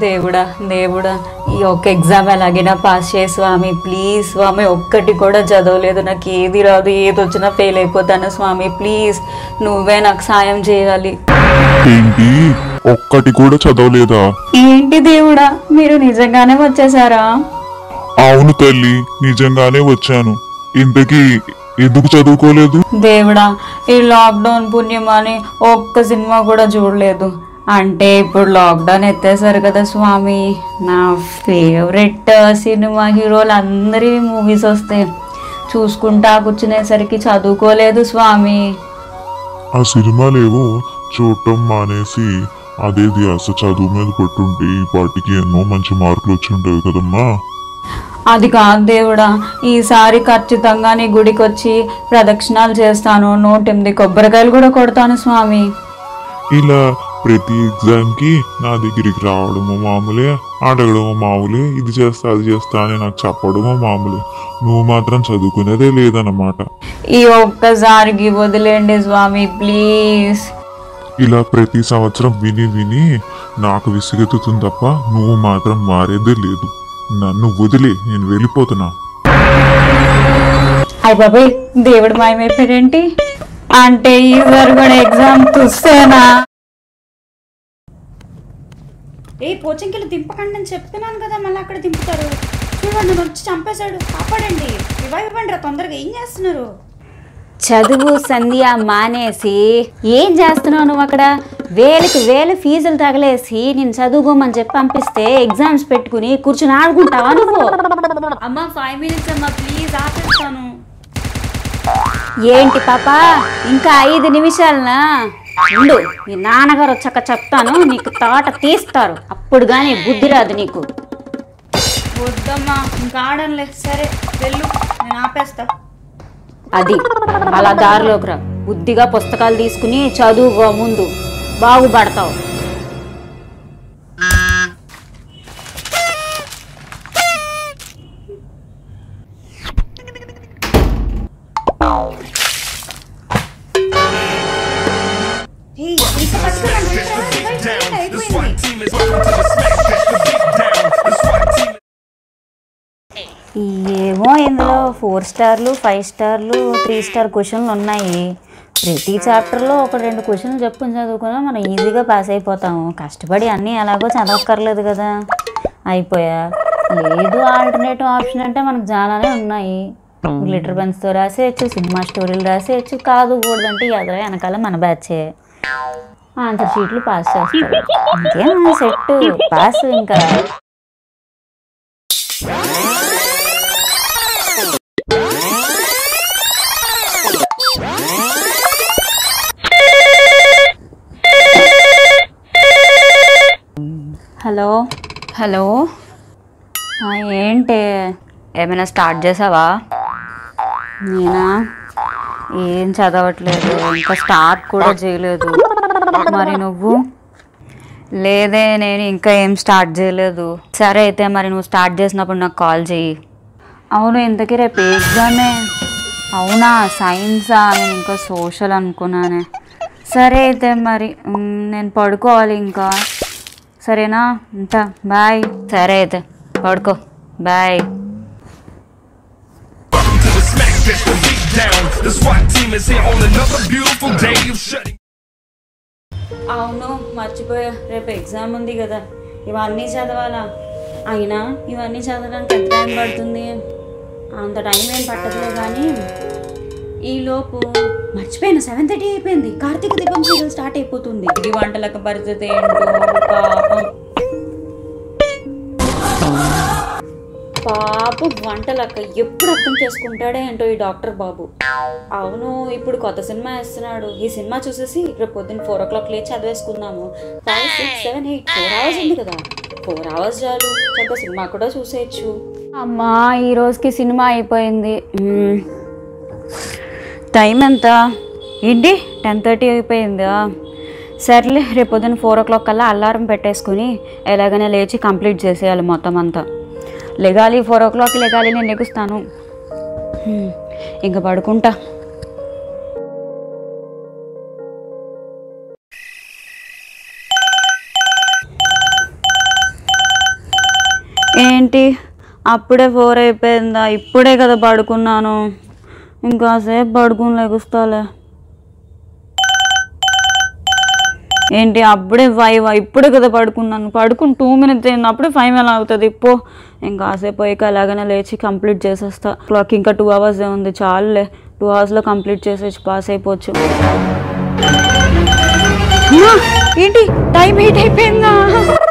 దేవుడా దేవుడా ఈ ఒక్క ఎగ్జామ్ ఎలాగైనా పాస్ చేయి స్వామి ప్లీజ్ స్వామి ఒక్కటి కూడా చదవలేదు నాకు ఏది రాదు ఏది వచ్చినా ఫెయిల్ అయిపోతాను స్వామి ప్లీజ్ నువ్వే నాకు సాయం చేయాలి ఏంటి ఒక్కటి కూడా చదవలేదా ఏంటి దేవుడా మీరు నిజంగానే వచ్చేసారా అవును తల్లి నిజంగానే వచ్చాను ఇంతకీ ఎందుకు చదువుకోలేదు దేవుడా ఈ లాక్డౌన్ పుణ్యమని ఒక్క సినిమా కూడా చూడలేదు అంటే ఇప్పుడు లాక్డౌన్ ఎత్తేసారు కదా స్వామి నా ఫేవరెట్ సినిమా హీరోలు అందరి మూవీస్ వస్తాయి చూసుకుంటా కూర్చునేసరికి చదువుకోలేదు స్వామి ఆ సినిమాలేవో చూడటం మానేసి అదే ధ్యాస చదువు మీద పెట్టుంటే ఈ పాటికి ఎన్నో మంచి మార్కులు వచ్చి ఉండేవి కదమ్మా అది కాదు దేవుడా ఈసారి ఖచ్చితంగా నీ గుడికి వచ్చి ప్రదక్షిణాలు చేస్తాను నూటెనిమిది కొబ్బరికాయలు కూడా కొడతాను స్వామి ఇలా ప్రతి ఎగ్జామ్ కి నా దగ్గరికి రావడము మామూలే అడగడము మామూలే ఇది చేస్తా అది చేస్తా అని నాకు చెప్పడము మామూలే నువ్వు మాత్రం చదువుకునేదే లేదన్నమాట ఈ ఒక్కసారికి వదిలేండి స్వామి ప్లీజ్ ఇలా ప్రతి సంవత్సరం విని విని నాకు విసుగెత్తుతుంది తప్ప నువ్వు మాత్రం మారేదే లేదు నన్ను వదిలే నేను వెళ్ళిపోతున్నా అయ్య బాబాయ్ దేవుడు మాయమైపోయాడేంటి అంటే ఈసారి కూడా ఎగ్జామ్ చూస్తేనా ఏ పోచంకిలు దింపకండి అని చెప్తున్నాను కదా మళ్ళీ అక్కడ దింపుతారు చూడండి నన్ను వచ్చి చంపేశాడు కాపాడండి రివైవ్ ఇవ్వండి రా తొందరగా ఏం చేస్తున్నారు చదువు సంధ్య మానేసి ఏం చేస్తున్నావు నువ్వు అక్కడ వేలకి వేలు ఫీజులు తగలేసి నేను చదువుకోమని చెప్పి పంపిస్తే ఎగ్జామ్స్ పెట్టుకుని కూర్చుని ఆడుకుంటావా నువ్వు అమ్మ ఫైవ్ మినిట్స్ అమ్మా ప్లీజ్ ఆపేస్తాను ఏంటి పాప ఇంకా ఐదు నిమిషాలనా ఉండు మీ నాన్నగారు వచ్చాక చెప్తాను నీకు తోట తీస్తారు అప్పుడు కానీ బుద్ధి రాదు నీకు వద్దమ్మా ఇంకా ఆడనులే సరే వెళ్ళు నేను ఆపేస్తా అది అలా దారిలోకి రా బుద్ధిగా పుస్తకాలు తీసుకుని చదువుకో ముందు బాగుపడతావు ఏయ్, ఇంకా పట్టుకోరండి, రా, రివైవ్ చేయండి, అయిపోయింది ఏమో ఇందులో ఫోర్ స్టార్లు ఫైవ్ స్టార్లు త్రీ స్టార్ క్వశ్చన్లు ఉన్నాయి ప్రతి చాప్టర్లో ఒక రెండు క్వశ్చన్లు చెప్పుకుని చదువుకున్నా మనం ఈజీగా పాస్ అయిపోతాము కష్టపడి అన్నీ ఎలాగో చదవక్కర్లేదు కదా అయిపోయా లేదు ఆల్టర్నేటివ్ ఆప్షన్ అంటే మనకు చాలానే ఉన్నాయి లిటర్ పెన్స్తో రాసేయచ్చు సినిమా స్టోరీలు రాసేయచ్చు కాదు కూడదంటే ఎదర వెనకాల మన బ్యాచే ఆన్సర్ షీట్లు పాస్ చేస్తారు ఇంకేం సెట్ పాస్ ఇంకా హలో హలో ఆ, ఏంటి ఏమైనా స్టార్ట్ చేసావా నేనా ఏం చదవట్లేదు ఇంకా స్టార్ట్ కూడా చేయలేదు మరి నువ్వు లేదే నేను ఇంకా ఏం స్టార్ట్ చేయలేదు సరే అయితే మరి నువ్వు స్టార్ట్ చేసినప్పుడు నాకు కాల్ చెయ్యి అవును ఇంతకీ రేపు ఎగ్జామే అవునా సైన్సా నేను ఇంకా సోషల్ అనుకున్నానే సరే అయితే మరి ఉమ్, నేను పడుకోవాలి ఇంకా సరేనా ఉంటా బాయ్ సరే అయితే పడుకో bye to the smack that's the beat down. The SWAT team is here on another beautiful day of shutting. అవును మర్చిపోయా రేపు ఎగ్జామ్ ఉంది కదా ఇవన్నీ చదవాలా అయినా ఇవన్నీ చదవడానికి ఎంత టైం పడుతుంది అంత టైం ఏం పట్టదులే కానీ ఈలోపు మర్చిపోయాను సెవెన్ థర్టీ అయిపోయింది కార్తీక దీపం సీరియల్ స్టార్ట్ అయిపోతుంది ఇది వంటలకు పరిస్థితి ఏంటో పాపం పాపం వంటలక్క ఎప్పుడు అర్థం చేసుకుంటాడే ఏంటో ఈ డాక్టర్ బాబు అవును ఇప్పుడు కొత్త సినిమా వేస్తున్నాడు ఈ సినిమా చూసేసి రేపు పొద్దున్న ఫోర్ ఓ క్లాక్ లేచి చదివేసుకుందాము five six seven eight four hours ఉంది కదా ఫోర్ అవర్స్ చాలు చక్కగా సినిమా కూడా చూసేయచ్చు అమ్మా ఈ రోజుకి సినిమా అయిపోయింది మ్మ్. టైం ఎంత ఏంటి టెన్ థర్టీ అయిపోయిందా సర్లే రేపు పొద్దున్న ఫోర్ ఓ క్లాక్ కల్లా అలారం పెట్టేసుకుని ఎలాగైనా లేచి కంప్లీట్ చేసేయాలి మొత్తం అంతా లెగాలి ఫోర్ ఓ క్లాక్ లెగాలి నేను లెగుస్తాను హ్మ్, ఇంకా పడుకుంటా ఏంటి అప్పుడే ఫోర్ అయిపోయిందా ఇప్పుడే కదా పడుకున్నాను ఇంకాసేపు పడుకుని లెగుస్తాలే ఏంటి అప్పుడే ఫైవ్ ఇప్పుడే కదా పడుకున్నాను పడుకుని టూ మినిట్స్ అయింది అప్పుడే ఫైవ్ ఎలా అవుతుంది పో ఇంకాసేపు పోయి అలాగనే లేచి కంప్లీట్ చేసేస్తా క్లాక్ ఇంకా టూ అవర్స్ ఉంది చాలులే టూ అవర్స్లో కంప్లీట్ చేసేసి పాస్ అయిపోవచ్చు అమ్మా, ఏంటి టైం ఎయిట్ అయిపోయిందా